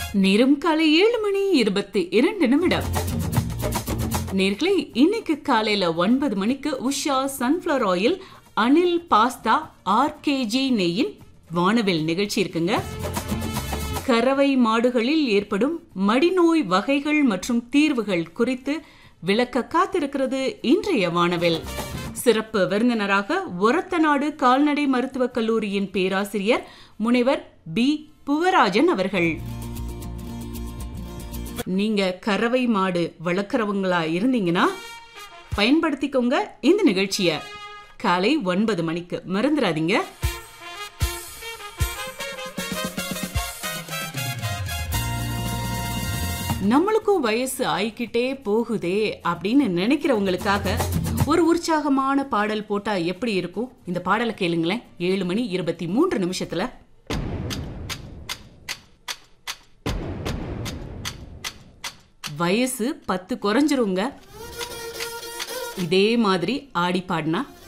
நேரம் காலை ஏழு மணி இருபத்தி இரண்டு நிமிடம் நேர்களே இன்னைக்கு காலையில ஒன்பது மணிக்கு Usha sunflower oil Anil pasta RKG நெய்யின் வானவில் நிகழ்ச்சி இருக்குங்க கறவை மாடுகளில் ஏற்படும் மடிநோய் வகைகள் மற்றும் தீர்வுகள் குறித்து விளக்க காத்திருக்கிறது இன்றைய வானவில் சிறப்பு விருந்தினராக ஒரத்தநாடு கால்நடை மருத்துவக் கல்லூரியின் பேராசிரியர் முனைவர் பி புவராஜன் அவர்கள் நீங்க கறவை மாடு வளர்க்குறவங்களா இருந்தீங்கன்னா பயன்படுத்திக்கோங்க இந்த நிகழ்ச்சிய காலை ஒன்பது மணிக்கு மறந்துடாதீங்க நம்மளுக்கும் வயசு ஆயிக்கிட்டே போகுதே அப்படின்னு நினைக்கிறவங்களுக்காக ஒரு உற்சாகமான பாடல் போட்டா எப்படி இருக்கும் இந்த பாடலை கேளுங்களேன் ஏழு மணி இருபத்தி மூன்று நிமிஷத்துல வயசு பத்து குறைஞ்சிருங்க இதே மாதிரி ஆடி பாடினா